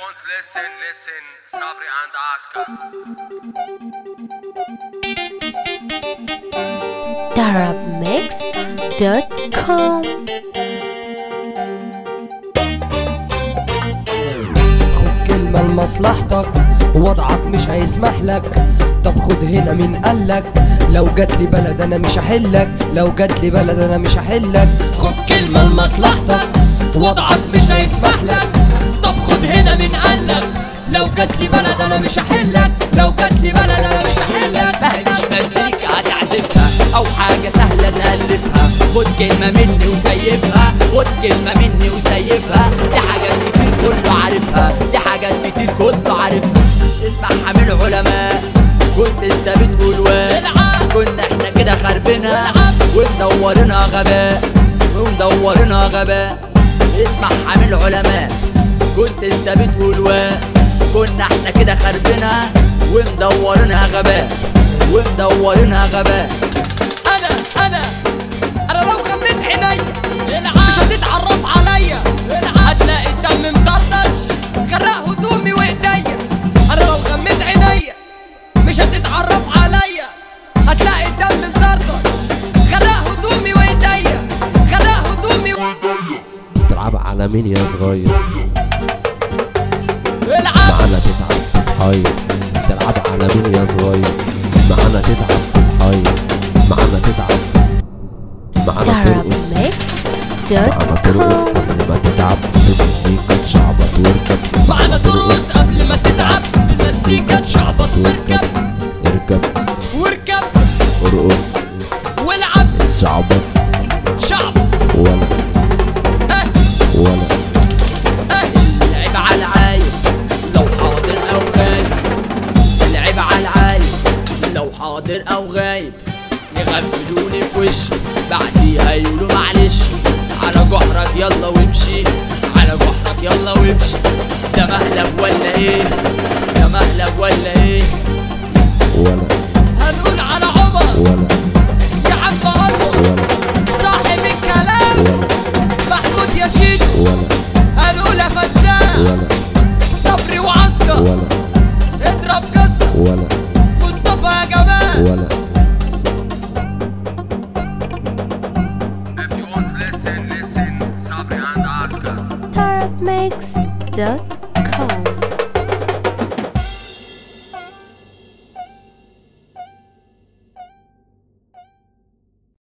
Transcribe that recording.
want listen, listen, Sabri and Oscar. darabmixed.com خد كلمة لمصلحتك وضعك مش هيسمح لك طب خد هنا مين قالك لو جات لي بلد انا مش هحلك لو جات لي بلد انا مش هحلك خد كلمة لمصلحتك وضعك مش هيسمح لك طب خد هنا مين قالك لو جات لي بلد انا مش هحلك لو جات لي بلد انا مش هحلك مش مزيكا هتعزفها او حاجة سهلة نألفها خد كلمة مني وسيبها خد كلمة مني وسيبها دي حاجات كتير كله عارفها دي حاجات كتير كله عارفها اسمعها من العلماء كنت انت بتقول واد كنا احنا كده خربنا ومدورينها غباء ومدورينها غباء اسمعها من العلماء كنت انت بتقول واد كنا احنا كده خربنا ومدورينها غباء ومدورينها غباء انا انا انا لو غميت عينيا مش هتتعرف عليا هتلاقي الدم مطرطش غرق هدومي وايديا انا لو غميت عينيا مش هتتعرف عليا هتلاقي الدم مطرطش غرق هدومي وايديا غرق هدومي تلعب على مين يا صغير العب معانا تتعب هاي تلعب على مين يا صغير معانا تتعب هاي معانا تتعب معانا ترقص معانا ترقص darabmixed.com قبل ما تتعب في المزيكا تشعبط واركب معانا ترقص قبل ما تتعب في المزيكا تشعبط واركب اركب واركب ارقص والعب شعبط شعب ولا اه ولا اه العيب على العايب لو حاضر او غايب العيب على العايب لو حاضر او غايب يغفلوني في وشي بعديها يقولوا معلش على جحرك يلا وامشي على جحرك يلا وامشي ده مقلب ولا ايه ده مقلب ولا ايه ولا هنقول على عمر ولا يا عم انور ولا صاحب الكلام ولا محمود ياشين ولا هنقول يا فزاع ولا صبري وعسكر ولا اضرب قصه ولا مصطفى يا جمال ولا If you want listen, listen, Sabri and Oscar. darabmixed.com